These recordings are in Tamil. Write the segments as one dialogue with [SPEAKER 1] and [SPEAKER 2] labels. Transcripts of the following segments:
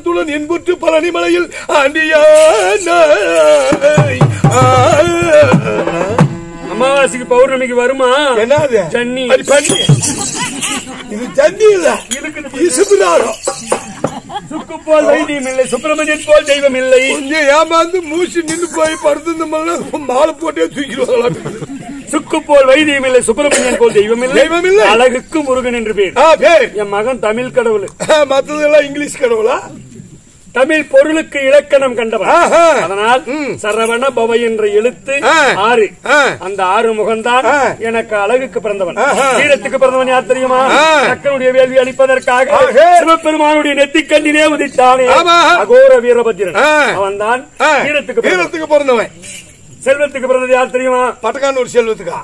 [SPEAKER 1] மனத்துடன் இன்புற்று பழனிமலையில் ஆண்டியானாய். ஆ.
[SPEAKER 2] அமாவாசைக்கு பௌர்ணமிக்கு வருமா
[SPEAKER 1] என்னது
[SPEAKER 2] ஜன்னி.
[SPEAKER 1] அது பண்ணி இது ஜன்னி இல்ல இது சிபிராரம்
[SPEAKER 2] சுக்கு போல் வைத்தியம் இல்லை சுப்பிரமணியன் போல் தெய்வம் இல்லை
[SPEAKER 1] கொஞ்சம் ஏமாந்து மூச்சு நின்னு போய் படுத்திருந்தோம்னா மாலை போட்டே தூக்கிடுவாங்களா
[SPEAKER 2] சுக்கு போல் வைத்தியம் இல்லை சுப்பிரமணியன் போல் தெய்வம் இல்லை
[SPEAKER 1] தெய்வம் இல்லை.
[SPEAKER 2] அழகுக்கு முருகன் என்று பேர்
[SPEAKER 1] ஆ பேர்
[SPEAKER 2] என் மகன் தமிழ் கடவுள்
[SPEAKER 1] மத்ததெல்லாம் இங்கிலீஷ் கடவுளா
[SPEAKER 2] தமிழ் பொருளுக்கு இலக்கணம் கண்டவன்
[SPEAKER 1] ஆஹா.
[SPEAKER 2] அதனால் சரவண பவ என்ற எழுத்து
[SPEAKER 1] ஆ.
[SPEAKER 2] ஆறு
[SPEAKER 1] ஆ.
[SPEAKER 2] அந்த ஆறு முகம்தான்
[SPEAKER 1] ஆ.
[SPEAKER 2] எனக்கு அழகுக்கு பிறந்தவன்
[SPEAKER 1] ஆஹா.
[SPEAKER 2] வீரத்துக்கு பிறந்தவன் யார் தெரியுமா
[SPEAKER 1] ஆ.
[SPEAKER 2] தக்கனுடைய வேள்வி அளிப்பதற்காக
[SPEAKER 1] ஆஹா.
[SPEAKER 2] சிவபெருமானுடைய நெத்திக்கண்ணிலே உதித்தானே
[SPEAKER 1] ஆமா.
[SPEAKER 2] அகோர வீரபத்திரன்
[SPEAKER 1] ஆ.
[SPEAKER 2] அவன் தான்
[SPEAKER 1] ஆ,
[SPEAKER 2] வீரத்துக்கு பிறந்தவன்.
[SPEAKER 1] வீரத்துக்கு பிறந்தவன்
[SPEAKER 2] செல்வத்துக்கு பிறந்தது யார் தெரியுமா
[SPEAKER 1] பட்டக்கானூர் செல்வத்துக்கா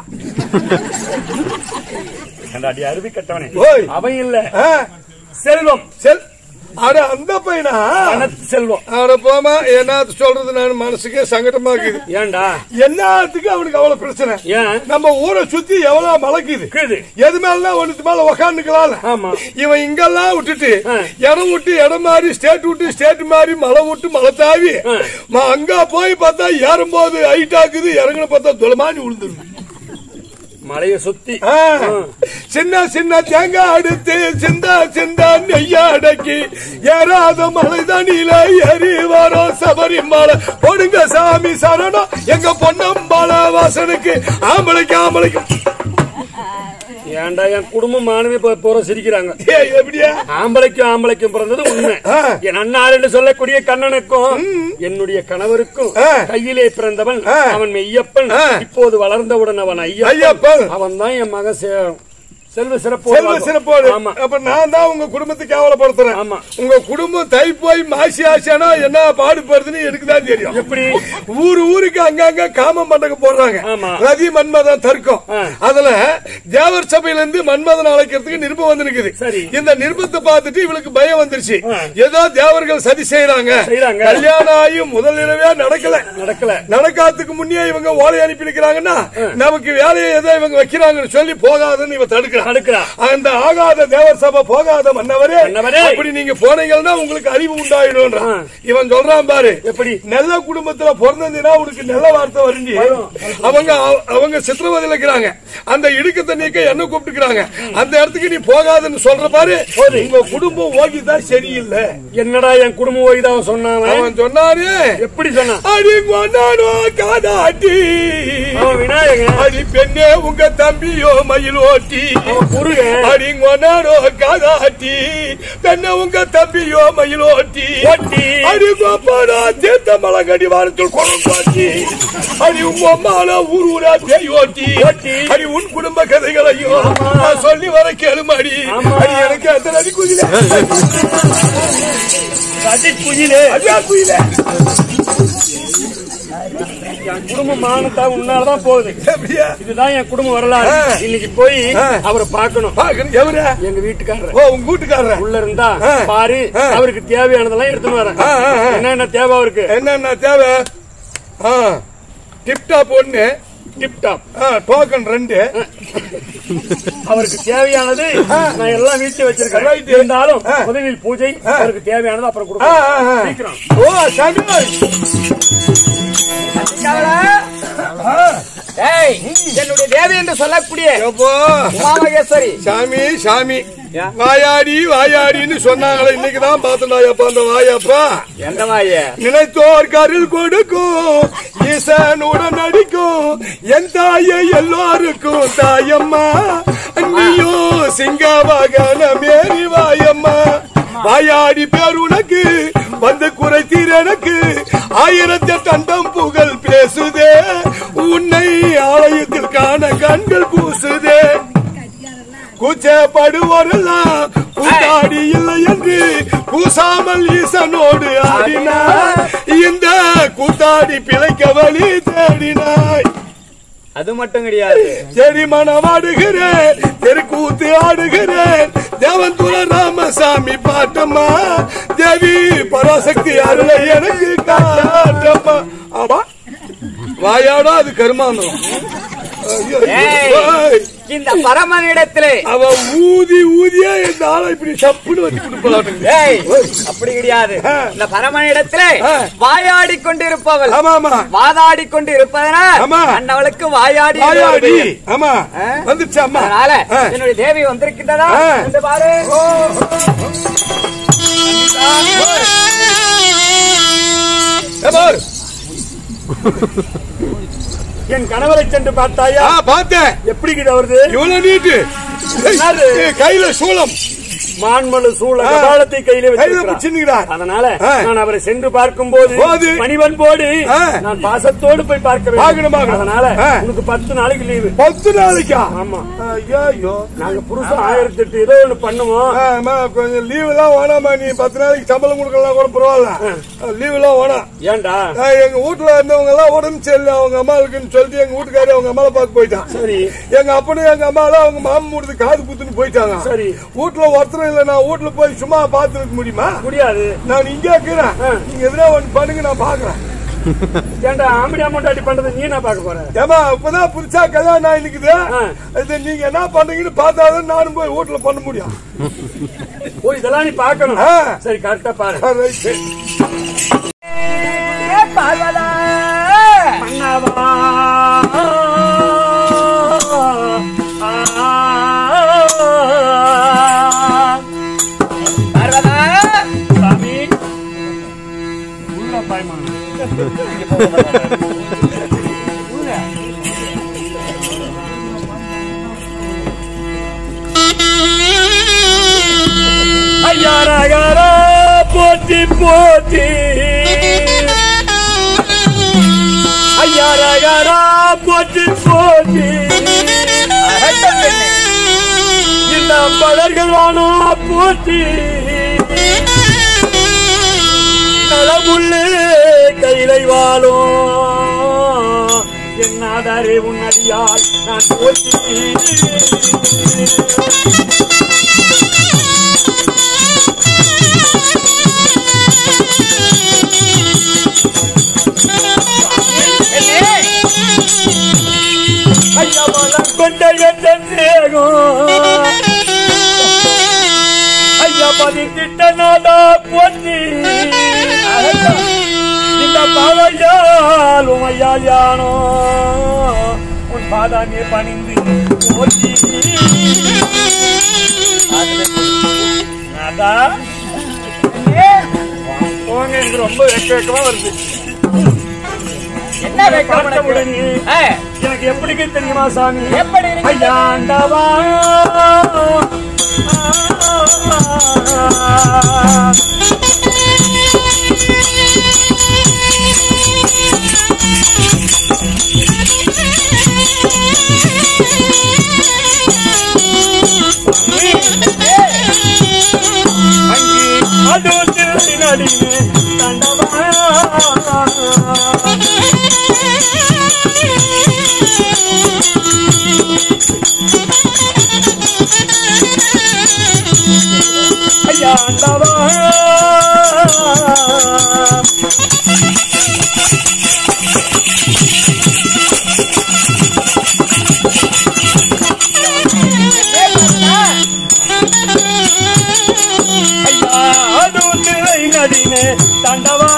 [SPEAKER 2] கண்டாடி அருவி கட்டவனே
[SPEAKER 1] ஓய்.
[SPEAKER 2] அவன் இல்ல
[SPEAKER 1] ஆ,
[SPEAKER 2] செல்வம்
[SPEAKER 1] செல் அட அந்த பையனா
[SPEAKER 2] பணத்து செல்வம்
[SPEAKER 1] அவனை போமா என்ன சொல்றது நான் மனசுக்கே சங்கடமா இருக்குது
[SPEAKER 2] ஏன்டா
[SPEAKER 1] என்னத்துக்கு அவனுக்கு அவ்வளவு பிரச்சனை
[SPEAKER 2] ஏன்
[SPEAKER 1] நம்ம ஊரை சுத்தி எவ்வளவு மலைக்குது
[SPEAKER 2] இருக்குது
[SPEAKER 1] எது மேல ஒண்ணுத்து மேல உக்காந்துக்கலாம்
[SPEAKER 2] ஆமா
[SPEAKER 1] இவன் இங்கெல்லாம் விட்டுட்டு
[SPEAKER 2] ஆ.
[SPEAKER 1] இடம் விட்டு இடம் மாறி ஸ்டேட் விட்டு ஸ்டேட் மாறி மலை விட்டு மலை தாவி
[SPEAKER 2] ஆ.
[SPEAKER 1] ம- அங்க போய் பார்த்தா ஏறும்போது ஹைட் ஆக்குது இறங்கின பார்த்தா துளமானி விழுந்துருது
[SPEAKER 2] மலைய சுத்தி
[SPEAKER 1] ஆ. சின்ன சின்ன தேங்காய் அடுத்து சிந்தா சிந்தா நெய்யா அடக்கி ஏறாத மலை தண்ணியில ஏறி வரோம் சபரிமலை போடுங்க சாமி சரணம் எங்க பொன்னம்பால வாசனுக்கு ஆம்பளைக்கு ஆம்பளைக்கு
[SPEAKER 2] ஏன்டா என் குடும்பம் மாணவி போற சிரிக்கிறாங்க
[SPEAKER 1] ஏய், எப்படியா
[SPEAKER 2] ஆம்பளைக்கும் ஆம்பளைக்கும் பிறந்தது உண்மை
[SPEAKER 1] ஆ.
[SPEAKER 2] என் அண்ணார் என்று சொல்லக்கூடிய கண்ணனுக்கும் என்னுடைய கணவருக்கும்
[SPEAKER 1] ஆ.
[SPEAKER 2] கையிலே பிறந்தவன்
[SPEAKER 1] ஆ.
[SPEAKER 2] அவன் மெய்யப்பன்
[SPEAKER 1] ஆ.
[SPEAKER 2] இப்போது வளர்ந்தவுடன் அவன் ஐயப்பன்
[SPEAKER 1] ஐயப்பன்.
[SPEAKER 2] அவன் தான் என் மகன் சே- செல்வ சிறப்பு
[SPEAKER 1] செல்வ சிறப்போடு
[SPEAKER 2] ஆமா
[SPEAKER 1] அப்ப நான் தான் உங்க குடும்பத்தை கேவலப்படுத்துறேன்
[SPEAKER 2] ஆமா.
[SPEAKER 1] உங்க குடும்பம் தை போய் மாசி ஆசியானா என்ன பாடுபடுதுன்னு எனக்கு தான் தெரியும்
[SPEAKER 2] எப்படி
[SPEAKER 1] ஊரு ஊருக்கு அங்கங்க காம மண்டகம் போடுறாங்க
[SPEAKER 2] ஆமா.
[SPEAKER 1] ரதி மன்மதன் தர்க்கம்
[SPEAKER 2] ஆ.
[SPEAKER 1] அதுல தேவர் சபையில இருந்து மன்மதன் அழைக்கிறதுக்கு நிருபம் வந்து நிக்குது
[SPEAKER 2] சரி.
[SPEAKER 1] இந்த நிருபத்தை பார்த்துட்டு இவளுக்கு பயம் வந்துருச்சு
[SPEAKER 2] ஆ.
[SPEAKER 1] ஏதோ தேவர்கள் சதி செய்யறாங்க
[SPEAKER 2] செய்றாங்க.
[SPEAKER 1] கல்யாணம் ஆகி முதல் இரவே நடக்கல
[SPEAKER 2] நடக்கல
[SPEAKER 1] நடக்காததுக்கு முன்னே இவங்க ஓலை அனுப்பி இருக்கிறாங்கன்னா நமக்கு வேலையை ஏதோ இவங்க வைக்கிறாங்கன்னு சொல்லி போகாதுன்னு இவன் தடுக்கிறான்
[SPEAKER 2] தடுக்கிறா
[SPEAKER 1] அந்த ஆகாத தேவர் சபை போகாத மன்னவரே
[SPEAKER 2] மன்னவரே.
[SPEAKER 1] அப்படி நீங்க போனீங்கன்னா உங்களுக்கு அறிவு உண்டாயிடும்
[SPEAKER 2] ஆ.
[SPEAKER 1] இவன் சொல்றான் பாரு
[SPEAKER 2] எப்படி
[SPEAKER 1] நல்ல குடும்பத்துல பிறந்ததுன்னா உனக்கு நல்ல வார்த்தை வருஞ்சி
[SPEAKER 2] வரும்.
[SPEAKER 1] அவங்க அவங்க சித்திரவதையில இருக்கிறாங்க அந்த இடுக்கத்தை நீக்க என்ன கூப்பிட்டுக்கிறாங்க அந்த இடத்துக்கு நீ போகாதுன்னு சொல்ற பாரு உங்க குடும்பம் ஓகிதான் சரியில்லை
[SPEAKER 2] என்னடா என் குடும்பம் ஓய்தான் சொன்னான்
[SPEAKER 1] அவன் சொன்னாரு
[SPEAKER 2] எப்படி சொன்னான்
[SPEAKER 1] அடி கொண்டானோ காதாட்டி
[SPEAKER 2] அவன் விநாயகன்
[SPEAKER 1] அடி பெண்ணே உங்க தம்பியோ மயில் ஓட்டி
[SPEAKER 2] அவன் முருகன்
[SPEAKER 1] அடி கொண்டானோ காதாட்டி பெண்ணே உங்க தம்பியோ மயில் ஓட்டி
[SPEAKER 2] ஓட்டி.
[SPEAKER 1] அடி கோப்பாடா தீர்த்த மலங்கடி வாரத்தில் குளம் பாட்டி அடி உங்க அம்மால ஊர் ஊரா பேய் ஓட்டி
[SPEAKER 2] ஓட்டி.
[SPEAKER 1] அடி உன் குடும்ப கதைகளையும் நான் சொல்லி வர கேளுமாடி
[SPEAKER 2] ஆமா.
[SPEAKER 1] அடி எனக்கு அந்த நதி குதில
[SPEAKER 2] அடி குயிலே
[SPEAKER 1] அடியா குயில
[SPEAKER 2] என் குடும்பம் மானத்தா உன்னாலதான் போகுது
[SPEAKER 1] எப்படியா
[SPEAKER 2] இதுதான் என் குடும்ப வரலாறு
[SPEAKER 1] ஆ.
[SPEAKER 2] இன்னைக்கு போய்
[SPEAKER 1] ஆ.
[SPEAKER 2] அவரை பார்க்கணும்
[SPEAKER 1] பாக்கணும் எவரு
[SPEAKER 2] எங்க வீட்டுக்காரர்
[SPEAKER 1] ஓ உங்க வீட்டுக்காரர்
[SPEAKER 2] உள்ள இருந்தா
[SPEAKER 1] ஆ.
[SPEAKER 2] பாரு
[SPEAKER 1] ஆ.
[SPEAKER 2] அவருக்கு தேவையானதெல்லாம் எடுத்துன்னு வரேன்
[SPEAKER 1] ஆ, ஆ, ஆ.
[SPEAKER 2] என்னென்ன தேவை அவருக்கு
[SPEAKER 1] என்னென்ன தேவை ஆ டிப்டாப் ஒண்ணு
[SPEAKER 2] டிப் டாப்
[SPEAKER 1] டோக்கன் ரெண்டு
[SPEAKER 2] அவருக்கு தேவையானது நான் எல்லாம் வீட்டுல வச்சிருக்கேன்
[SPEAKER 1] Right.
[SPEAKER 2] இருந்தாலும்
[SPEAKER 1] ஆ.
[SPEAKER 2] முதலில் பூஜை அவருக்கு தேவையானது அப்புறம்
[SPEAKER 1] ஆ, ஆ, ஆ.
[SPEAKER 2] கொடுக்கணும் சீக்கிரம்
[SPEAKER 1] ஓ சாமி
[SPEAKER 3] ஏய், என்னுடைய தேவி என்று சொல்லக்கூடிய
[SPEAKER 1] எப்போ
[SPEAKER 3] உமாமகேஸ்வரி
[SPEAKER 1] சாமி சாமி
[SPEAKER 3] யா.
[SPEAKER 1] வாயாடி வாயாடின்னு சொன்னாங்களே இன்னைக்குதான் பார்த்தா அப்பா அந்த வாயாப்பா
[SPEAKER 3] எந்த மாய
[SPEAKER 1] நினைத்தோர் கருள் கொடுக்கும் ஈசனுடன் நடிக்கும் என் தாயை எல்லோருக்கும் தாயம்மா நீயோ சிங்க வாகனம் ஏறி வாயம்மா வாயாடி பேர் உனக்கு வந்து குறைத்தீர் எனக்கு ஆயிரத்தி தண்டம் புகழ் பேசுதே உன்னை ஆலயத்தில் காண கண்கள் பூசுதே கூச்சப்படுவோரெல்லாம் கூட்டாடி இல்லை என்று கூசாமல் ஈசனோடு ஆடினார் இந்த கூத்தாடி பிழைக்க வழி தேடினாய்
[SPEAKER 3] அது மட்டும் கிடையாது
[SPEAKER 1] செடி மனமாடுகிறேன் தெருக்கூத்து ஆடுகிறேன் தேவந்துர ராமசாமி பாட்டம்மா தேவி பராசக்தி அருளை எனக்கு காட்டம்மா ஆமா வாயாடா அது கருமாந்தம் ஐயோ,
[SPEAKER 3] ஏய்,
[SPEAKER 1] ஐயோ.
[SPEAKER 3] இந்த பரமனிடத்திலே
[SPEAKER 1] அவ ஊதி ஊதியே இந்த ஆளை இப்படி சப்புன்னு வச்சு கொடுப்பலாம்
[SPEAKER 3] ஏய் அப்படி கிடையாது
[SPEAKER 1] ஆ.
[SPEAKER 3] இந்த பரமனிடத்திலே
[SPEAKER 1] ஆ.
[SPEAKER 3] வாயாடி கொண்டிருப்பவள்
[SPEAKER 1] ஆமா ஆமா
[SPEAKER 3] வாதாடி கொண்டு இருப்பதனால்
[SPEAKER 1] ஆமா.
[SPEAKER 3] அண்ணவளுக்கு வாயாடி
[SPEAKER 1] ஆயாடி
[SPEAKER 3] வருவது.
[SPEAKER 1] ஆமா
[SPEAKER 3] ஆ?
[SPEAKER 1] வந்துருச்சு அம்மா
[SPEAKER 3] அதனால
[SPEAKER 1] ஆ.
[SPEAKER 3] என்னுடைய தேவி வந்திருக்கின்றதா
[SPEAKER 1] ஆ.
[SPEAKER 3] என்று பாரு
[SPEAKER 1] ஏ பாரு.
[SPEAKER 2] என் கணவரை சென்று பார்த்தாயா
[SPEAKER 1] ஆ பார்த்தேன்
[SPEAKER 2] எப்படி கிட்ட வருது
[SPEAKER 1] இவ்வளவு நீட்டு
[SPEAKER 2] யாரு?
[SPEAKER 1] ஏய், கையில சூளம்
[SPEAKER 2] மான்மலு சூழ
[SPEAKER 1] ஆ.
[SPEAKER 2] கபாலத்தை கையில
[SPEAKER 1] கையில
[SPEAKER 2] வச்சிருக்கிறார்
[SPEAKER 1] பிடிச்சிருக்கிறார்
[SPEAKER 2] அதனால
[SPEAKER 1] ஆ.
[SPEAKER 2] நான் அவரை சென்று பார்க்கும் போது
[SPEAKER 1] போது.
[SPEAKER 2] பணிவன் போடு
[SPEAKER 1] ஆ.
[SPEAKER 2] நான் பாசத்தோடு போய் பார்க்க
[SPEAKER 1] பார்க்கணும்,
[SPEAKER 2] வேண்டும்
[SPEAKER 1] பார்க்கணும்.
[SPEAKER 2] அதனால
[SPEAKER 1] ஆ.
[SPEAKER 2] உனக்கு பத்து நாளைக்கு லீவு
[SPEAKER 1] பத்து நாளைக்கா
[SPEAKER 2] ஆமா
[SPEAKER 1] ஐயோ ஐயோ
[SPEAKER 2] நாங்க புருஷன் ஆயிரத்தி எட்டு ஏதோ ஒண்ணு பண்ணுவோம்
[SPEAKER 1] ஆ, அம்மா, கொஞ்சம் லீவ் எல்லாம் வேணாமா நீ பத்து நாளைக்கு சம்பளம் கொடுக்கலாம் கூட பரவாயில்ல லீவ் எல்லாம் வேணாம்
[SPEAKER 2] ஏன்டா
[SPEAKER 1] ஆ, எங்க வீட்டுல இருந்தவங்க எல்லாம் உடம்பு சரியில்லை அவங்க அம்மாவுக்குன்னு சொல்லிட்டு எங்க வீட்டுக்காரி அவங்க அம்மாவை பார்க்க போயிட்டான்
[SPEAKER 2] சரி
[SPEAKER 1] எங்க அப்பனும் எங்க அம்மா எல்லாம் அவங்க மாமன் முடிது காது குத்துன்னு போயிட்டாங்க
[SPEAKER 2] சரி.
[SPEAKER 1] வீட்டுல ஒருத்தரும் இல்ல நான் வீட்டுல போய் சும்மா பார்த்து இருக்க முடியுமா
[SPEAKER 2] முடியாது
[SPEAKER 1] நான் இங்கே இருக்கிறேன்
[SPEAKER 2] ஆ.
[SPEAKER 1] நீங்க எதுனா ஒண்ணு பண்ணுங்க நான் பாக்குறேன்
[SPEAKER 2] ஏன்டா ஆம்படி அமௌண்ட் பண்றது நீ என்ன பார்க்க போற
[SPEAKER 1] ஏமா இப்பதான் புதுசா கல்யாணம் ஆயிருக்குது
[SPEAKER 2] ஆ.
[SPEAKER 1] இது நீங்க என்ன பண்றீங்கன்னு பார்த்தாதான் நானும் போய் வீட்டுல பண்ண முடியும்
[SPEAKER 2] ஓ இதெல்லாம் நீ பார்க்கணும்
[SPEAKER 1] ஆ.
[SPEAKER 2] சரி கரெக்டா பாரு
[SPEAKER 1] ஆ, ரைட்.
[SPEAKER 3] ஏ பார்வதா
[SPEAKER 2] மன்னவா
[SPEAKER 3] பார்வதா
[SPEAKER 2] சாமி உள்ள பாய்மான ஐயாரகரா போட்டி போட்டி ஐயாரகரா போட்டி போட்டி இந்த பலர்கள் வானா போட்டி நலமுள்ளே கையிலை வாழும் என்னாதாரே உன்னடியால் நான் போற்றி ஐயா மலம் கொண்ட என்ற தேகம் ஐயா பதித்திட்ட நாடா போற்றி இந்த பாவையாலும் ஐயால் யானோ உன் பாதாமே பணிந்து போற்றி நாதா போங்க எனக்கு ரொம்ப வெக்க வெக்கமா வருது
[SPEAKER 3] என்ன வைக்க
[SPEAKER 2] பார்த்த
[SPEAKER 3] உனக்கு
[SPEAKER 2] உடனே
[SPEAKER 3] ஏ,
[SPEAKER 2] எனக்கு எப்படி தெரியுமா சாமி
[SPEAKER 3] எப்படி இருக்கு
[SPEAKER 2] ஐயாண்டவா அது நடி தண்டவா ஐயாண்டவா ஐயா அது நிலை நடினே தண்டவா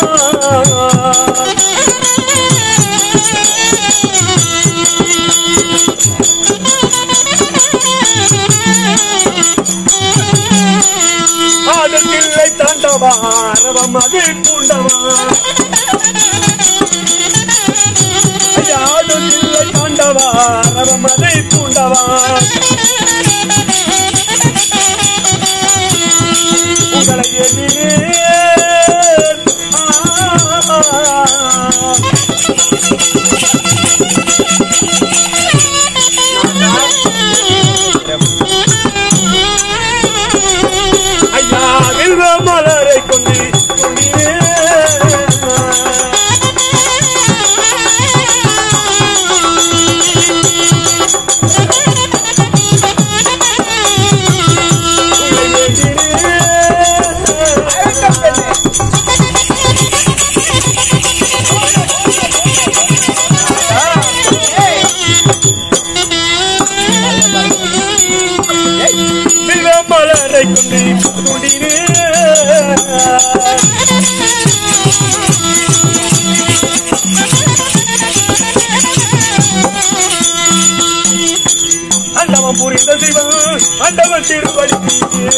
[SPEAKER 2] ஆடத்தில்லை தாண்டவா ரவம் அதை பூண்டவா ஐயா ஆடத்தில்லை தாண்டவா ரவம் அதை பூண்டவா உங்களை எண்ணினேன் ஐயா வில்வ மலரை கொண்டு
[SPEAKER 1] அண்டவன் திருவடிக்கு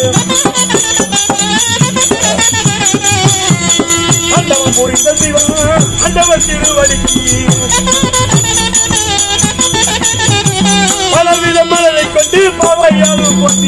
[SPEAKER 1] அண்டவன் புரிந்த சிவன் அண்டவன் திருவடிக்கு பலவித மலரை கொண்டு பாவையாலும் கொண்டு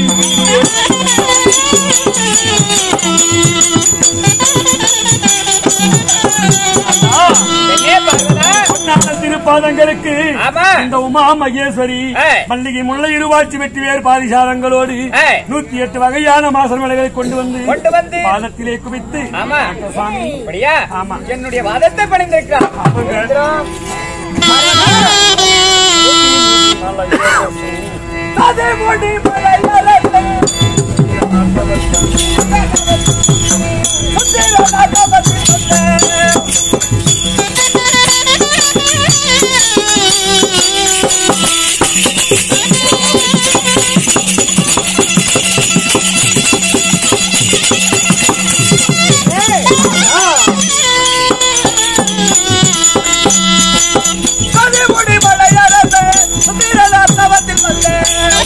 [SPEAKER 3] பெண்ணே பார்வதா
[SPEAKER 1] பொன்னான திருப்பாதங்களுக்கு
[SPEAKER 3] ஆமா.
[SPEAKER 1] இந்த உமா மகேஸ்வரி
[SPEAKER 3] ஏய்.
[SPEAKER 1] மல்லிகை முல்லை இருவாட்சி வெற்றி வேறு பாரிசாரங்களோடு
[SPEAKER 3] ஏய்.
[SPEAKER 1] நூத்தி எட்டு வகையான மாசல் மலைகளை கொண்டு வந்து
[SPEAKER 3] கொண்டு வந்து
[SPEAKER 1] பாதத்திலே குவித்து
[SPEAKER 3] ஆமா
[SPEAKER 1] சுவாமி
[SPEAKER 3] அப்படியா
[SPEAKER 1] ஆமா.
[SPEAKER 3] என்னுடைய வாதத்தை பணிந்திருக்கிறான்
[SPEAKER 1] ஆமாங்க.
[SPEAKER 3] அதே போடி மலையலல்ல. முத்திரநாதபதி முத்தே. அதே போடி மலையலல்ல. முத்திரநாதபதி முத்தே.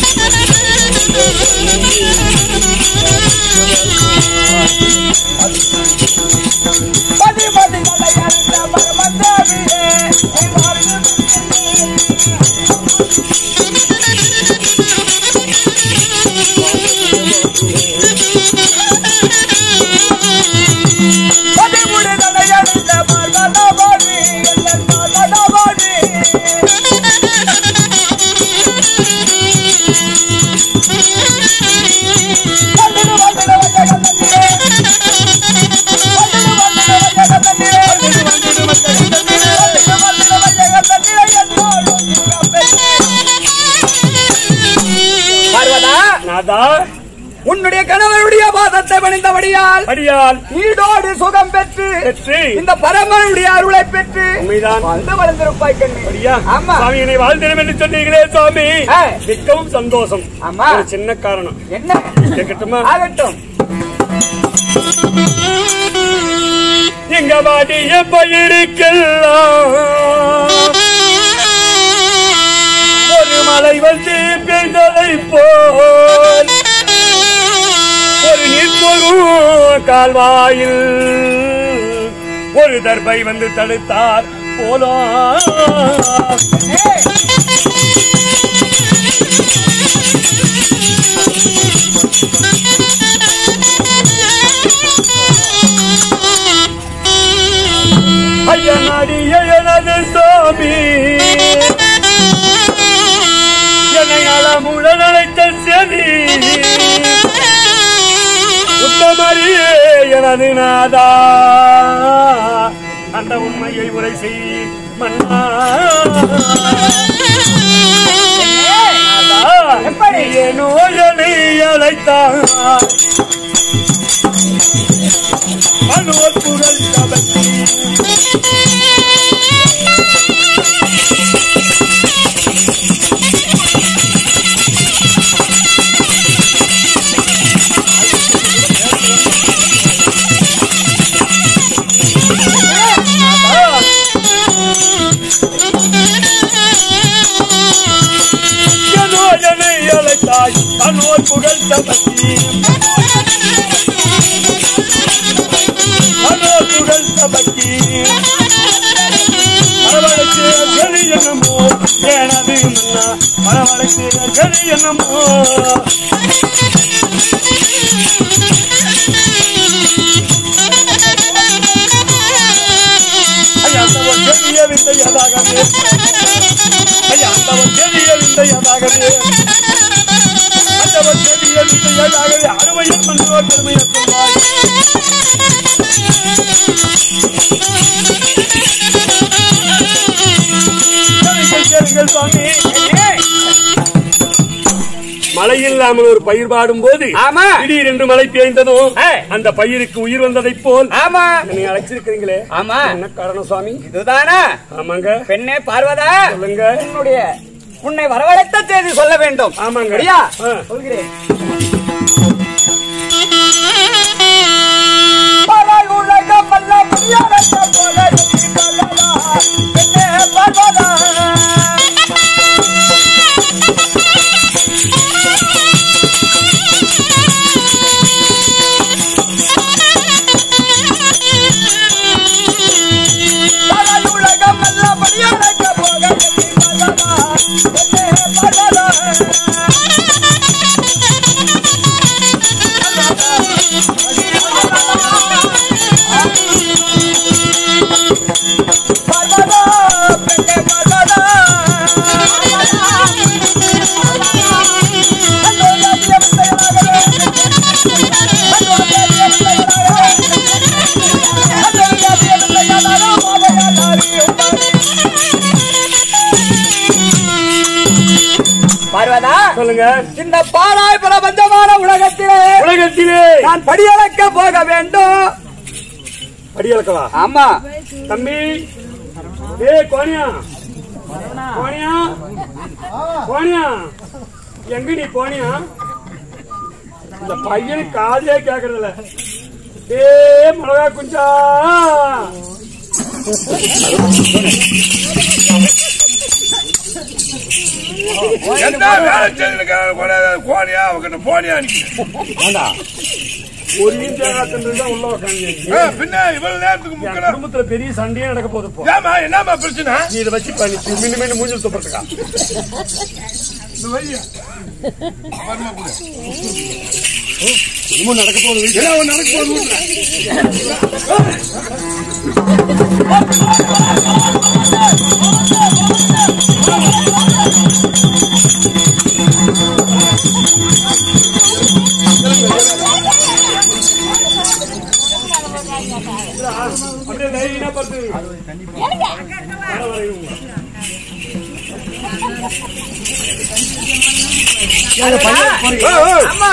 [SPEAKER 3] பதி பதி மலையலல்ல பரமந்தேவியே. நீ வாழ்க பதிமுடி நடையணிந்த மர்மதபடி, எல்லன் மர்மதபடி. வந்திடு வந்திடு வையகத்தன்னிலே. வந்திடு வந்திடு வையகத்தன்னிலே. வந்திடு வந்திடு வையகத்தன்னிலே என்னோடும் சுகப்பெற்றே. பார்வதா
[SPEAKER 1] நாதா
[SPEAKER 3] உன்னுடைய கணவருடைய பாதத்தை பணிந்தபடியால்
[SPEAKER 1] அடியால்
[SPEAKER 3] ஈடோடு சுகம் பெற்று
[SPEAKER 1] பெற்று
[SPEAKER 3] இந்த பரமனுடைய அருளை பெற்று
[SPEAKER 1] உண்மைதான்
[SPEAKER 3] வந்து வளர்ந்திருப்பாய் கண்ணு
[SPEAKER 1] ஐயா
[SPEAKER 3] ஆமா
[SPEAKER 1] சுவாமி என்னை வாழ்ந்திடம் என்று சொன்னீங்களே சுவாமி
[SPEAKER 3] ஆ.
[SPEAKER 1] மிகவும் சந்தோஷம்
[SPEAKER 3] ஆமா.
[SPEAKER 1] ஒரு சின்ன காரணம்
[SPEAKER 3] என்ன
[SPEAKER 1] கேட்கட்டுமா
[SPEAKER 3] ஆகட்டும்
[SPEAKER 1] எங்க வாடிய பயிருக்கெல்லாம் ஒரு மலை வந்து பெய்ததை போல் ஒரு நீர்ப்பொரும் கால்வாயில் ஒரு தர்பை வந்து தடுத்தார் போலா
[SPEAKER 3] ஏய்,
[SPEAKER 1] ஐயனாடிய எனது சாமி என்னை அளமுடன் அழைத்த செவி உத்தமரியே எனது நாதா அந்த உண்மையை உரை செய் மன்னா
[SPEAKER 3] எப்படி?
[SPEAKER 1] ஏனோ என்னை அழைத்தார் மனோர் புகழ் சபத்தி ஏனோ என்னை அழைத்தாய் மனோர் புகழ் சபத்தி மனோர் புகழ் சபத்தி பரவழைக்கு கெளி என்னமோ எனது மன்னா பரவழைக்கு கெளி என்னமோ ஐயா அந்தவன் கெளிய விந்தையதாகவே ஐயா அந்தவன் கெளிய விந்தையதாகவே அந்தவன் கெளிய விந்தையதாகவே அருமையின் மன்னோர் பெருமையை சொல்வாய் கேளுங்கள், கேளுங்கள் சுவாமி
[SPEAKER 3] ஏய்,
[SPEAKER 1] மழை இல்லாமல் ஒரு பயிர் பாடும் போது
[SPEAKER 3] ஆமா.
[SPEAKER 1] திடீரென்று மழை பெய்ந்ததும்
[SPEAKER 3] ஏய்.
[SPEAKER 1] அந்த பயிருக்கு உயிர் வந்ததைப் போல்
[SPEAKER 3] ஆமா
[SPEAKER 1] என்னை அழைச்சிருக்கிறீங்களே
[SPEAKER 3] ஆமா
[SPEAKER 1] என்ன காரணம் சுவாமி
[SPEAKER 3] இதுதானா
[SPEAKER 1] ஆமாங்க
[SPEAKER 3] பெண்ணே பார்வதா
[SPEAKER 1] சொல்லுங்க
[SPEAKER 3] உன்னுடைய உன்னை வரவழைத்த செய்தி சொல்ல வேண்டும்
[SPEAKER 1] ஆமாங்க.
[SPEAKER 3] சரியா
[SPEAKER 1] ஆ.
[SPEAKER 3] சொல்கிறேன் பல உலகம் அல்ல முடியாத போல எண்ணி கொள்ளலாம். பெண்ணே பார்வதா
[SPEAKER 2] சொல்லுங்க
[SPEAKER 3] இந்த பாலாய் பிரபஞ்சமான உலகத்திலே
[SPEAKER 2] உலகத்திலே
[SPEAKER 3] நான் படியளக்க போக வேண்டும்
[SPEAKER 2] அடியலக்கவா
[SPEAKER 3] ஆமா
[SPEAKER 2] தம்பி ஏய் கோனியா கோனியா கோனியா எங்க நீ போனியா இந்த பையனுக்கு காதலே கேக்குறதில்ல ஏ மிளகா குஞ்சா
[SPEAKER 1] என்ன வேலை செய்யல கோணியா அவங்கிட்ட போனியா நிக்கிறேன்
[SPEAKER 2] ஒரு இன்ச் ஏகாத்தன்று தான் உள்ள உட்காந்து
[SPEAKER 1] ஆ, பின்ன இவ்வளவு நேரத்துக்கு
[SPEAKER 2] என்
[SPEAKER 1] முக்கணும்
[SPEAKER 2] குடும்பத்துல பெரிய சண்டையே நடக்க போகுது இப்போ
[SPEAKER 1] ஏமா என்னமா பிரச்சனை
[SPEAKER 2] நீ இதை வச்சு பண்ணி மின்னு மின்னு மூஞ்சில் துப்புறதுக்கா
[SPEAKER 1] இந்த வையா. அப்புறமா கொடு.
[SPEAKER 2] இன்னும் நடக்க போகுது வீட்டுல.
[SPEAKER 1] என்ன ஒண்ணு நடக்க போகுது வீட்டுல?
[SPEAKER 2] அப்படியே தைரியமா படுத்து வர வரையும்
[SPEAKER 1] ஏய், ஏய்.
[SPEAKER 3] ஆமா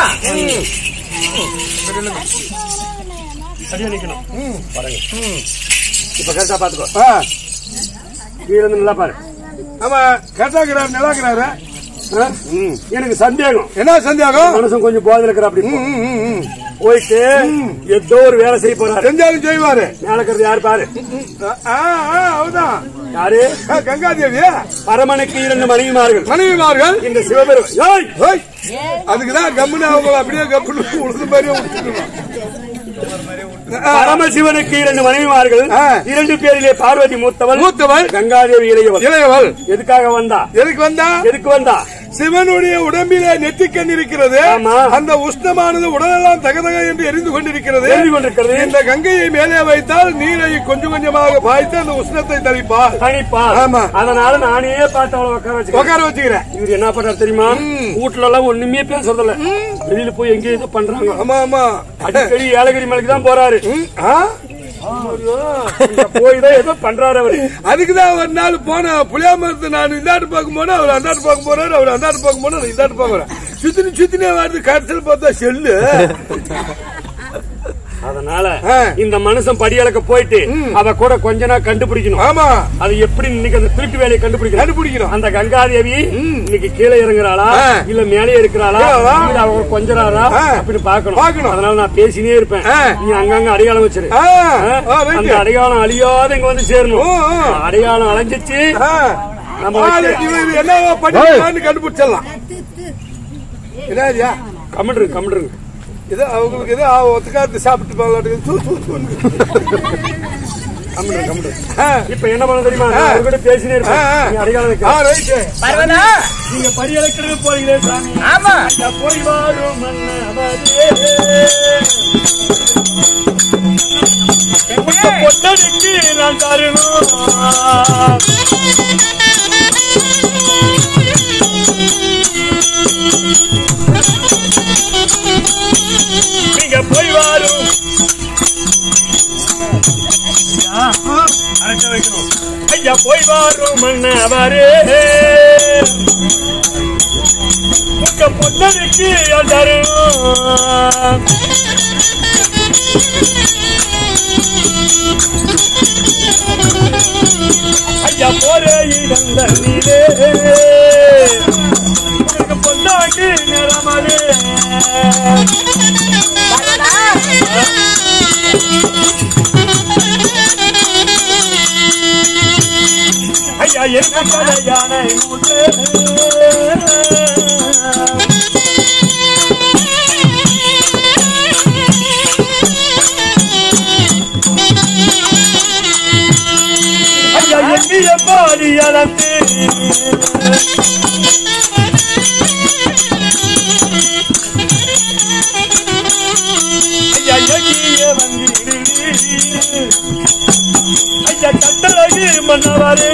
[SPEAKER 2] சரியா நிக்கணும் பாருங்க இப்ப கரெக்டா பாத்துக்கோ
[SPEAKER 1] ஆ,
[SPEAKER 2] கீழே இருந்து நல்லா பாரு
[SPEAKER 1] ஆமா கேட்டாக்கிறாரு நிலாக்கிறாரு
[SPEAKER 2] ஆ? எனக்கு சந்தேகம்
[SPEAKER 1] என்ன சந்தேகம்
[SPEAKER 2] மனுஷன் கொஞ்சம் போதில் இருக்கிற அப்படி
[SPEAKER 1] ம், ம், ம், ம்.
[SPEAKER 2] போயிட்டு ஏதோ ஒரு வேலை செய்ய போறாரு
[SPEAKER 1] செஞ்சாலும் செய்வாரு
[SPEAKER 2] மேல இருக்கிறது யாரு பாரு
[SPEAKER 1] ஆ, ஆ, அவர்தான்
[SPEAKER 2] யாரு
[SPEAKER 1] ஆ, கங்காதேவி
[SPEAKER 2] பரமனுக்கு இரண்டு மனைவிமார்கள்
[SPEAKER 1] மனைவிமார்கள்
[SPEAKER 2] இந்த சிவபெருமான் ஏய்!
[SPEAKER 1] ஓய், அதுக்குதான் கம்முன்னு அவங்கள அப்படியே கம்முன்னு உழுது மாதிரியே விட்டுருக்கணும்
[SPEAKER 2] பரமசிவனுக்கு இரண்டு மனைவிமார்கள்
[SPEAKER 1] ஆ.
[SPEAKER 2] இரண்டு பேரிலே பார்வதி மூத்தவள்
[SPEAKER 1] மூத்தவள்
[SPEAKER 2] கங்காதேவி இளையவள்
[SPEAKER 1] இளையவள்
[SPEAKER 2] எதுக்காக வந்தா
[SPEAKER 1] எதுக்கு வந்தா
[SPEAKER 2] எதுக்கு வந்தா
[SPEAKER 1] சிவனுடைய உடம்பிலே நெற்றிக்கண் இருக்கிறது
[SPEAKER 2] ஆமா.
[SPEAKER 1] அந்த உஷ்ணமானது உடலெல்லாம் தகதக என்று எரிந்து கொண்டிருக்கிறது
[SPEAKER 2] எரிந்து கொண்டிருக்கிறது.
[SPEAKER 1] இந்த கங்கையை மேலே வைத்தால் நீரை கொஞ்சம் கொஞ்சமாக பாய்த்து அந்த உஷ்ணத்தை தணிப்பார்
[SPEAKER 2] தனிப்பா
[SPEAKER 1] ஆமா.
[SPEAKER 2] அதனால நானே பார்த்து அவளை உட்கார வச்சுக்கிறேன்
[SPEAKER 1] உட்கார வச்சுக்கிறேன்
[SPEAKER 2] இவர் என்ன பண்றாரு தெரியுமா வீட்டுல எல்லாம் ஒண்ணுமே பேசுறதில்ல வெளியில போய் எங்கேயும் ஏதோ பண்றாங்க
[SPEAKER 1] ஆமா ஆமா
[SPEAKER 2] அடிக்கடி ஏலகிரி மலைக்கு தான் போறாரு
[SPEAKER 1] ம், ஆ?
[SPEAKER 2] இங்க போய் தான் ஏதோ பண்றாரு அவரு
[SPEAKER 1] அதுக்குதான் ஒரு நாள் போன புளியாமரத்து நான் இந்தாட்டு பார்க்கும் போனா அவர் அந்தாட்டு பார்க்க போறாரு அவர் அந்தாட்டு பார்க்கும் போனா நான் இந்தாட்டு பார்க்கறேன் சுத்தினி சுத்தினே வருது கடைசியில் பார்த்தா செல்லு
[SPEAKER 2] அதனால
[SPEAKER 1] ஆ.
[SPEAKER 2] இந்த மனுஷன் படியளக்க போயிட்டு அத கூட கொஞ்ச நாள் கண்டுபிடிக்கணும்
[SPEAKER 1] ஆமா
[SPEAKER 2] அது எப்படி இன்னைக்கு அந்த திருட்டு வேலையை கண்டுபிடிக்கணும்
[SPEAKER 1] கண்டுபிடிக்கிறோம்
[SPEAKER 2] அந்த கங்காதேவி இன்னைக்கு கீழே இறங்குறாளா
[SPEAKER 1] ஆ.
[SPEAKER 2] இல்ல மேலே இருக்கிறாளா
[SPEAKER 1] கீழவா?
[SPEAKER 2] இல்ல அவங்க கொஞ்சறாரா
[SPEAKER 1] ஆ.
[SPEAKER 2] அப்படி பார்க்கணும்
[SPEAKER 1] பார்க்கணும்.
[SPEAKER 2] அதனால நான் பேசினே இருப்பேன்
[SPEAKER 1] ஆ.
[SPEAKER 2] நீ அங்கங்க அடையாளம் வச்சிரு
[SPEAKER 1] ஆ,
[SPEAKER 2] ஆ?
[SPEAKER 1] ஆ, ரைட்டு.
[SPEAKER 2] அந்த அடையாளம் அழியாத இங்க வந்து சேரணும்
[SPEAKER 1] ஓ, ஓ.
[SPEAKER 2] அடையாளம் அலைஞ்சிச்சு
[SPEAKER 1] ஆ.
[SPEAKER 2] நம்ம
[SPEAKER 1] ஆளு
[SPEAKER 2] வைக்க-
[SPEAKER 1] இவன் என்ன பண்ணிருக்கான்னு கண்டுபிடிச்சிடலாம் என்னதியா
[SPEAKER 2] கமெண்ட்ருங்க கமெண்ட்ருங்க
[SPEAKER 1] ஏதோ அவங்களுக்கு ஏதோ ஒத்துக்காத்து சாப்பிட்டு போகலாட்டு தூ தூ தூன்னு.
[SPEAKER 2] கமெண்ட்ருங்க கமெண்ட்ருங்க
[SPEAKER 1] ஆ,
[SPEAKER 2] இப்ப என்ன பண்ண தெரியுமா
[SPEAKER 1] ஆ.
[SPEAKER 2] நான் அவர்கிட்ட பேசினே
[SPEAKER 1] ஆ,
[SPEAKER 2] இருப்பேன்
[SPEAKER 1] ஆ.
[SPEAKER 2] நீ அடையாளம்
[SPEAKER 1] ஆ,
[SPEAKER 2] வைக்க
[SPEAKER 1] ரைட்டு.
[SPEAKER 3] பர்வதா
[SPEAKER 2] நீங்க படியளக்கிறது போறீங்களே சாமி
[SPEAKER 3] ஆமா
[SPEAKER 2] ஐயா, போய் வாழும் மன்னவரே. உங்க பொட்டனுக்கு நான் தரணும் நீங்க போய் வாழும் ஐயா, அரைக்க வைக்கணும் ஐயா போய் வாரும் மன்னவரே உங்க பொன்னனுக்கு நான் தரணும் ஐயா போரே இடந்த நீலே உங்களுக்கு பொன்னாக்கு நிறமலே ஐயா என்ன கலையான மூத்தே ஐயா எண்ணிய பாடி அளந்து ஐயா எண்ணிய வந்திடுவி ஐயா கட்டழகு மன்னவாரு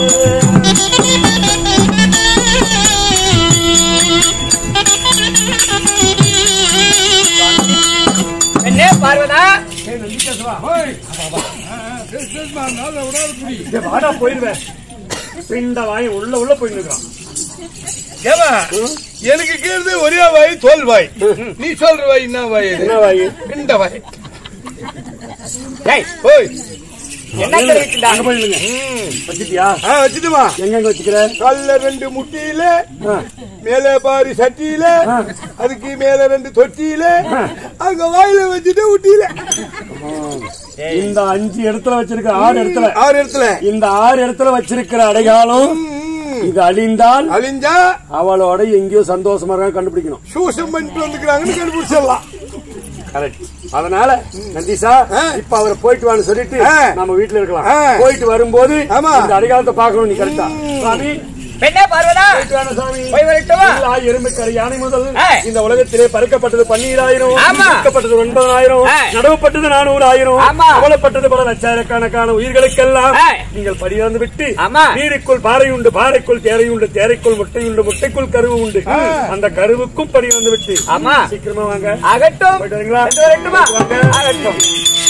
[SPEAKER 3] என்ன பார்வதா
[SPEAKER 1] ஓய். ஆ, ஆ, பேசு, பேசுமா, நாளை விடாத புடி.
[SPEAKER 2] வாடா போயிருவேன் பிண்ட வாங்கி உள்ள உள்ள போயிட்டு இருக்கான்
[SPEAKER 1] ஏமா எனக்கு கேக்குறது ஒரே வாய் தோல் வாய் நீ சொல்ற வாய் என்ன வாய் இது?
[SPEAKER 2] என்ன வாயி
[SPEAKER 1] இந்த வாய்
[SPEAKER 3] ஏய்,
[SPEAKER 1] ஓய்
[SPEAKER 3] என்ன தெரிவிக்கின்றா
[SPEAKER 2] அங்க போய் நில்லுங்க. வச்சிட்டியா
[SPEAKER 1] ஆ வச்சுட்டுமா
[SPEAKER 2] எங்க எங்க வச்சுக்கிற
[SPEAKER 1] கல்ல ரெண்டு முட்டியில
[SPEAKER 2] ஆ.
[SPEAKER 1] மேல பாரு சட்டியில அதுக்கு மேல ரெண்டு தொட்டியில அங்க வாயில வச்சுட்டு ஊட்டியில
[SPEAKER 2] இந்த அஞ்சு இடத்துல வச்சிருக்கிற ஆறு இடத்துல
[SPEAKER 1] ஆறு இடத்துல
[SPEAKER 2] இந்த ஆறு இடத்துல வச்சிருக்கிற அடையாளம்
[SPEAKER 1] ம்,
[SPEAKER 2] இது அழிந்தால்
[SPEAKER 1] அழிஞ்சா
[SPEAKER 2] அவளோட எங்கேயோ சந்தோஷமா இருக்காங்க கண்டுபிடிக்கணும்
[SPEAKER 1] சூசம் பண்ணிட்டு வந்துக்கிறாங்கன்னு கண்டுபிடிச்சிடலாம்
[SPEAKER 2] கரெக்ட் அதனால நந்தீசா
[SPEAKER 1] ஆ.
[SPEAKER 2] இப்ப அவரை போயிட்டு வான்னு சொல்லிட்டு
[SPEAKER 1] ஆ.
[SPEAKER 2] நம்ம வீட்டுல இருக்கலாம்
[SPEAKER 1] ஆ.
[SPEAKER 2] போயிட்டு வரும்போது
[SPEAKER 1] ஆமா.
[SPEAKER 2] இந்த அடையாளத்தை பார்க்கணும் நீ கரெக்டா சாமி
[SPEAKER 3] பெண்ணே பார்வதா
[SPEAKER 2] போயிட்டு வாங்க சாமி
[SPEAKER 3] போய் வரட்டுமா
[SPEAKER 2] எல்லா எறும்புக்கரை யானை முதல்
[SPEAKER 3] ஆ.
[SPEAKER 2] இந்த உலகத்திலே பறக்கப்பட்டது பன்னீராயிரம்
[SPEAKER 3] ஆமா.
[SPEAKER 2] விற்கப்பட்டது ஒன்பதாயிரம்
[SPEAKER 3] ஆ.
[SPEAKER 2] நடவப்பட்டது நானூறு ஆயிரம்
[SPEAKER 3] ஆமா.
[SPEAKER 2] கவலைப்பட்டது பல லட்சக்கணக்கான உயிர்களுக்கெல்லாம்
[SPEAKER 3] ஆ.
[SPEAKER 2] நீங்கள் படியாந்து விட்டு
[SPEAKER 3] ஆமா.
[SPEAKER 2] நீருக்குள் பாறை உண்டு பாறைக்குள் தேரை உண்டு தேரைக்குள் முட்டை உண்டு முட்டைக்குள் கருவு உண்டு அந்த கருவுக்கும் படி வந்து விட்டு
[SPEAKER 3] ஆமா.
[SPEAKER 2] சீக்கிரமா வாங்க
[SPEAKER 3] ஆகட்டும்
[SPEAKER 2] போயிட்டு வரீங்களா?
[SPEAKER 3] சென்று வரட்டுமா
[SPEAKER 2] போயிட்டு வாங்க.
[SPEAKER 3] ஆகட்டும்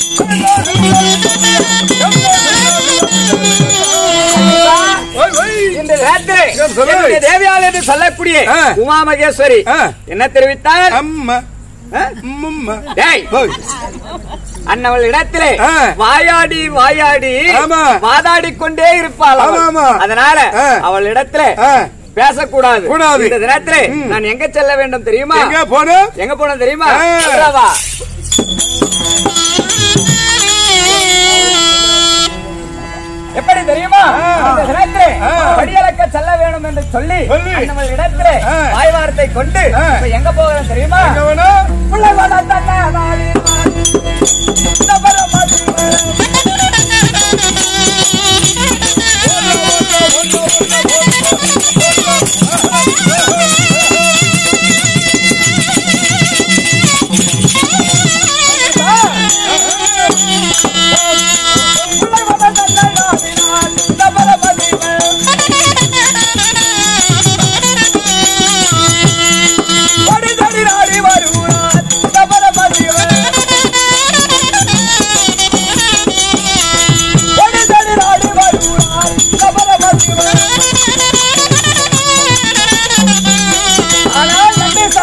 [SPEAKER 1] ஓய், ஓய்.
[SPEAKER 3] இந்த ராத்திரி
[SPEAKER 1] ஏன் சொல்லு?
[SPEAKER 3] என்னுடைய தேவியால் என்று சொல்லக்கூடிய
[SPEAKER 1] ஆ.
[SPEAKER 3] உமா மகேஸ்வரி
[SPEAKER 1] ஆ.
[SPEAKER 3] என்ன தெரிவித்தார்
[SPEAKER 1] அம்மா
[SPEAKER 3] ஆ?
[SPEAKER 1] அம்மம்மா.
[SPEAKER 3] டேய்
[SPEAKER 1] ஓய்.
[SPEAKER 3] அன்னவள் இடத்திலே
[SPEAKER 1] ஆ.
[SPEAKER 3] வாயாடி வாயாடி
[SPEAKER 1] ஆமா.
[SPEAKER 3] வாதாடி கொண்டே இருப்பாள் அவள்.
[SPEAKER 1] ஆமா, ஆமா.
[SPEAKER 3] அதனால
[SPEAKER 1] ஆ.
[SPEAKER 3] அவள் இடத்திலே
[SPEAKER 1] ஆ,
[SPEAKER 3] பேசக்கூடாது
[SPEAKER 1] கூடாது.
[SPEAKER 3] இந்த தினத்திலே நான் எங்க செல்ல வேண்டும் தெரியுமா
[SPEAKER 1] எங்க போன
[SPEAKER 3] எங்க போனோம் தெரியுமா
[SPEAKER 1] ஆ.
[SPEAKER 3] சொல்றவா. எப்படி தெரியுமா இந்த தினத்திலே
[SPEAKER 1] ஆ.
[SPEAKER 3] படியளக்க செல்ல வேண்டும் என்று சொல்லி
[SPEAKER 1] சொல்லி.
[SPEAKER 3] அன்னவள் இடத்திலே
[SPEAKER 1] ஆ.
[SPEAKER 3] வாய் வார்த்தை கொண்டு
[SPEAKER 1] ஆ.
[SPEAKER 3] இப்ப எங்க போகிறோம் தெரியுமா
[SPEAKER 1] எங்க போன
[SPEAKER 3] பிள்ளை வளர்த்தன்ன நாளி நாளி. இந்த பரமதி பிள்ளை வளர்த்தன்ன நாளி நாளி. இந்த பரமதி ஓடி தடி நாடி வருவார் இந்த பரமதி ஓடி தடி நாடி வருவார் இந்த பரமதி ஆனால் நந்தேசா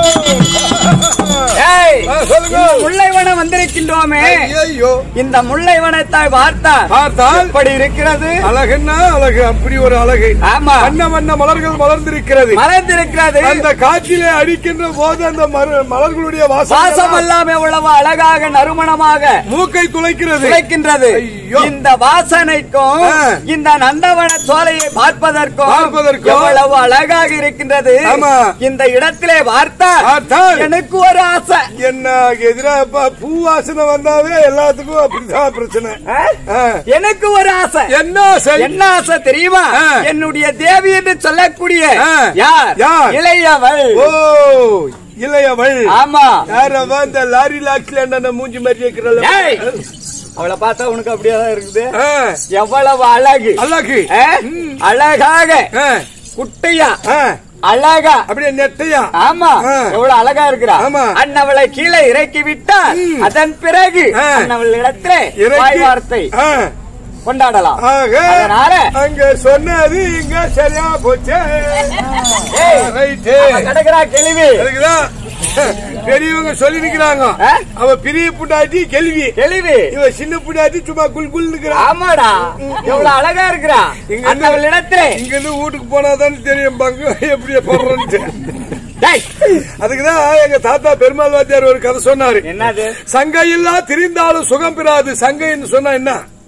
[SPEAKER 3] ஏய்
[SPEAKER 1] ஆ, சொல்லுங்க
[SPEAKER 3] இந்த முல்லைவனம் வந்திருக்கின்றோமே
[SPEAKER 1] ஐயோ
[SPEAKER 3] இந்த முல்லைவனத்தை பார்த்தால்
[SPEAKER 1] பார்த்தால்
[SPEAKER 3] எப்படி இருக்கிறது
[SPEAKER 1] அழகுன்னா அழகு அப்படி ஒரு அழகு
[SPEAKER 3] ஆமா
[SPEAKER 1] வண்ண வண்ண மலர்கள் மலர்ந்திருக்கிறது
[SPEAKER 3] மலர்ந்திருக்கிறது
[SPEAKER 1] அந்த காற்றிலே அடிக்கின்ற போது அந்த மர- மலர்களுடைய
[SPEAKER 3] வாசம்
[SPEAKER 1] வாசம்
[SPEAKER 3] எல்லாம் எவ்வளவு அழகாக நறுமணமாக
[SPEAKER 1] மூக்கை துளைக்கிறது
[SPEAKER 3] கிடைக்கின்றது
[SPEAKER 1] ஐயோ.
[SPEAKER 3] இந்த வாசனைக்கும்
[SPEAKER 1] ஆ.
[SPEAKER 3] இந்த நந்தவன சோலையை பார்ப்பதற்கும்
[SPEAKER 1] பார்ப்பதற்கும்
[SPEAKER 3] எவ்வளவு அழகாக இருக்கின்றது
[SPEAKER 1] ஆமா.
[SPEAKER 3] இந்த இடத்திலே பார்த்தா
[SPEAKER 1] பார்த்தால்
[SPEAKER 3] எனக்கு ஒரு ஆசை
[SPEAKER 1] என்ன எதிரா பூ வாசனை வந்தாவே எல்லாத்துக்கும் அப்படிதான் பிரச்சனை
[SPEAKER 3] ஆ?
[SPEAKER 1] ஆ.
[SPEAKER 3] எனக்கு ஒரு ஆசை
[SPEAKER 1] என்ன செய்-
[SPEAKER 3] என்ன ஆசை தெரியுமா
[SPEAKER 1] ஆ.
[SPEAKER 3] என்னுடைய தேவி என்று சொல்லக்கூடிய
[SPEAKER 1] ஆ.
[SPEAKER 3] யார்
[SPEAKER 1] யார்?
[SPEAKER 3] இளையவள்
[SPEAKER 1] ஓ இளையவள்
[SPEAKER 3] ஆமா
[SPEAKER 1] யாரவா இந்த லாரியில் ஆக்சிடென்ட் அந்த மூஞ்சி மாதிரி இருக்கிறல்ல
[SPEAKER 3] ஏய். அவளை பார்த்தா உனக்கு அப்படியே தான் இருக்குது
[SPEAKER 1] ஆ,
[SPEAKER 3] எவ்வளவு அழகு
[SPEAKER 1] அழகு
[SPEAKER 3] ஆ? அழகாக
[SPEAKER 1] ஆ,
[SPEAKER 3] குட்டையா
[SPEAKER 1] ஆ,
[SPEAKER 3] அழகா
[SPEAKER 1] அப்படியே நெட்டையா
[SPEAKER 3] ஆமா
[SPEAKER 1] ஆ.
[SPEAKER 3] எவ்வளவு அழகா இருக்கிறா
[SPEAKER 1] ஆமா.
[SPEAKER 3] அண்ணவளை கீழே இறக்கி விட்டால்
[SPEAKER 1] ம்.
[SPEAKER 3] அதன் பிறகு
[SPEAKER 1] ஆ.
[SPEAKER 3] அண்ணவள் இடத்திலே
[SPEAKER 1] இறக்கி-
[SPEAKER 3] வாய் வார்த்தை
[SPEAKER 1] ஆ,
[SPEAKER 3] கொண்டாடலாம்
[SPEAKER 1] ஆக
[SPEAKER 3] அதனால
[SPEAKER 1] அங்க சொன்னது இங்க சரியா போச்சே
[SPEAKER 3] ஏய்,
[SPEAKER 1] ரைட்டு
[SPEAKER 3] அவ கிடக்குறா கேள்வி
[SPEAKER 1] அதுக்குதான் பெரியவங்க சொல்லி நிக்கிறாங்க
[SPEAKER 3] ஆ?
[SPEAKER 1] அவ பெரிய புண்டாட்டி கேள்வி
[SPEAKER 3] கேள்வி
[SPEAKER 1] இவ சின்ன புண்டாட்டி சும்மா குல் குல் நிக்கிறா
[SPEAKER 3] ஆமாடா எவ்வளவு அழகா இருக்கிறா
[SPEAKER 1] இங்க
[SPEAKER 3] அண்ணவள் இடத்திலே
[SPEAKER 1] இங்க இருந்து வீட்டுக்கு போனாதான் தெரியும் பங்கு எப்படி போடுறோன்ட்டு
[SPEAKER 3] டேய்,
[SPEAKER 1] அதுக்குதான் எங்க தாத்தா பெருமாள் வாத்தியார் ஒரு கதை சொன்னாரு
[SPEAKER 3] என்னது
[SPEAKER 1] சங்கை இல்லா திரிந்தாலும் சுகம் பெறாது சங்கைன்னு சொன்னா என்ன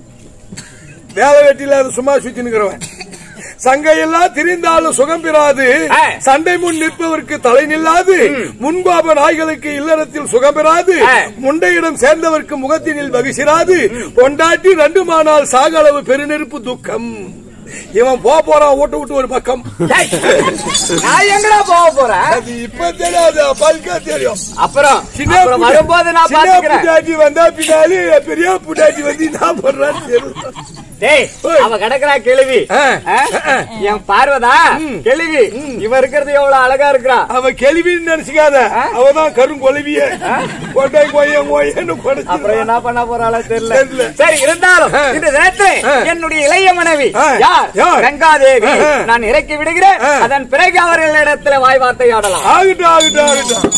[SPEAKER 1] வேலை வெட்டியில அது சும்மா சுத்தி நிக்கிறவன் சங்கையெல்லாம் திரிந்தாலும் சுகம் பெறாது
[SPEAKER 3] ஆ.
[SPEAKER 1] சண்டை முன் நிற்பவருக்கு தலை நில்லாது முன்பாப நாய்களுக்கு இல்லறத்தில் சுகம் பெறாது
[SPEAKER 3] ஆ.
[SPEAKER 1] முண்டையிடம் சேர்ந்தவருக்கு முகத்தினில் வகிசிராது பொண்டாட்டி ரெண்டு மானால் சாகளவு பெருநெருப்பு துக்கம் இவன் போக போறான் ஓட்டு விட்டு ஒரு பக்கம்
[SPEAKER 3] டேய், நான் எங்கடா போக போறேன்
[SPEAKER 1] அது இப்ப தெரியாது அப்பா தெரியும்
[SPEAKER 3] அப்புறம்
[SPEAKER 1] சின்ன
[SPEAKER 3] அப்புறம்
[SPEAKER 1] புட்டா-
[SPEAKER 3] வரும்போது நான்
[SPEAKER 1] சின்ன
[SPEAKER 3] பாத்துக்கிறேன்
[SPEAKER 1] புட்டாட்டி வந்தா பின்னாடி பெரிய புட்டாட்டி வந்து என்ன பண்றான்னு தெரியல
[SPEAKER 4] டேய்
[SPEAKER 1] ஓய்.
[SPEAKER 4] அவ கிடக்குறா கேள்வி
[SPEAKER 1] ஆ.
[SPEAKER 4] என் பார்வதா கேள்வி இவ இருக்கிறது எவ்வளவு அழகா இருக்கிறா
[SPEAKER 1] அவ கேள்வின்னு நினைச்சுக்காத அவதான் கருங்கொலவிய கொண்டை கொய்ய கொய்யன்னு
[SPEAKER 4] அப்புறம்
[SPEAKER 1] கொடைச்சு
[SPEAKER 4] என்ன பண்ண போறாளோ தெரியல
[SPEAKER 1] தெரியல.
[SPEAKER 4] சரி இருந்தாலும்
[SPEAKER 1] ஆ.
[SPEAKER 4] இந்த நேரத்தில்
[SPEAKER 1] ஆ.
[SPEAKER 4] என்னுடைய இளைய மனைவி
[SPEAKER 1] ஆ.
[SPEAKER 4] யார்
[SPEAKER 1] யார்?
[SPEAKER 4] கங்காதேவி
[SPEAKER 1] ஆ.
[SPEAKER 4] நான் இறக்கி விடுகிறேன்
[SPEAKER 1] ஆ.
[SPEAKER 4] அதன் பிறகு அவர்களிடத்துல வாய் வார்த்தை ஆடலாம்
[SPEAKER 1] ஆகட்டும் ஆகட்டும் ஆகட்டும்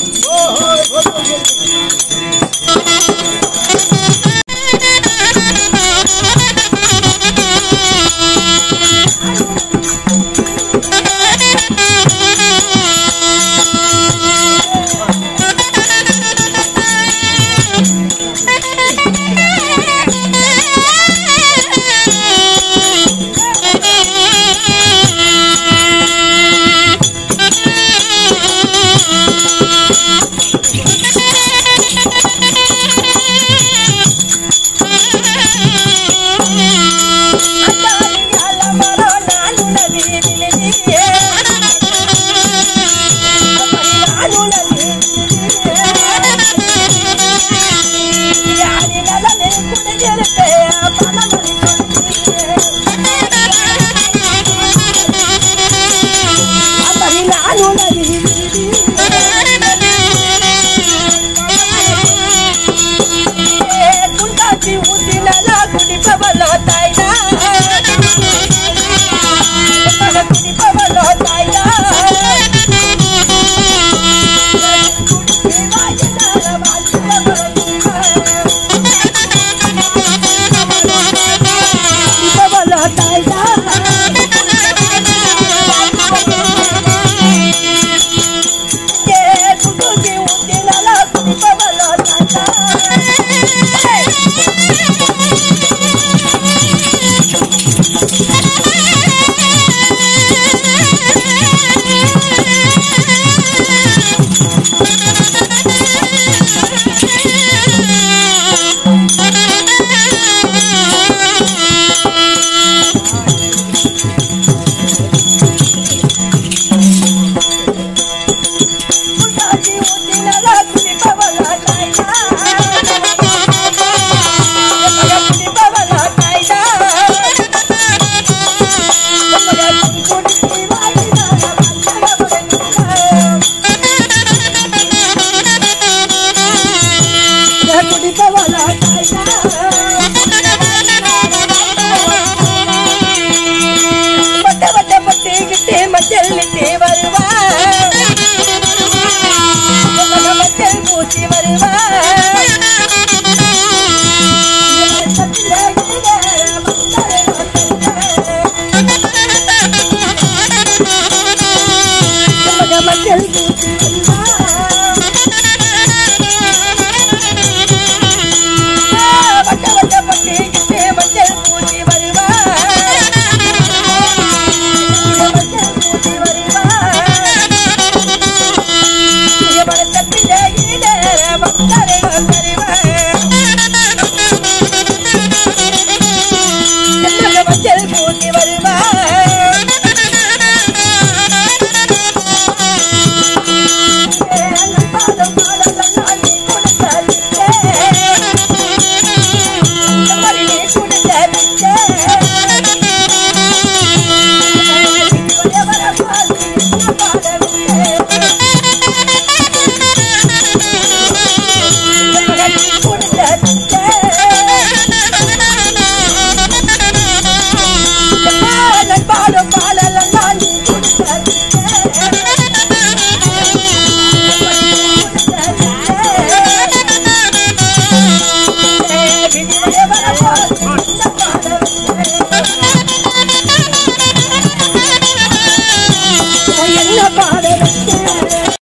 [SPEAKER 3] Yeah.